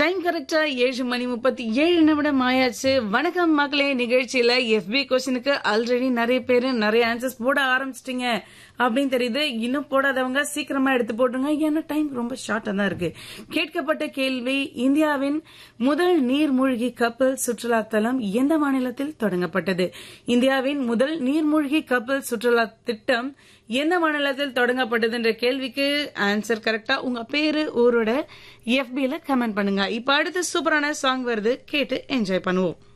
time கரெக்டா ஏழு மணி முப்பத்தி ஏழு நிமிடம் ஆயாச்சு வணக்கம் மக்களே நிகழ்ச்சியில எஃபி கொஸ்டினுக்கு ஆல்ரெடி நிறைய பேரு நிறைய ஆன்சர்ஸ் போட ஆரம்பிச்சிட்டீங்க அப்படின்னு தெரியுது இன்னும் போடாதவங்க சீக்கிரமா எடுத்து போட்டுங்க ஏன்னா டைம் ரொம்ப ஷார்ட்டா தான் இருக்கு கேட்கப்பட்ட கேள்வி இந்தியாவின் முதல் நீர்மூழ்கி கப்பல் சுற்றுலா தலம் எந்த மாநிலத்தில் தொடங்கப்பட்டது இந்தியாவின் முதல் நீர்மூழ்கி கப்பல் சுற்றுலா திட்டம் எந்த மாநிலத்தில் தொடங்கப்பட்டதுன்ற கேள்விக்கு ஆன்சர் கரெக்டா உங்க பேரு ஊரோட எஃபில கமெண்ட் பண்ணுங்க இப்ப அடுத்து சூப்பரான சாங் வருது கேட்டு என்ஜாய் பண்ணுவோம்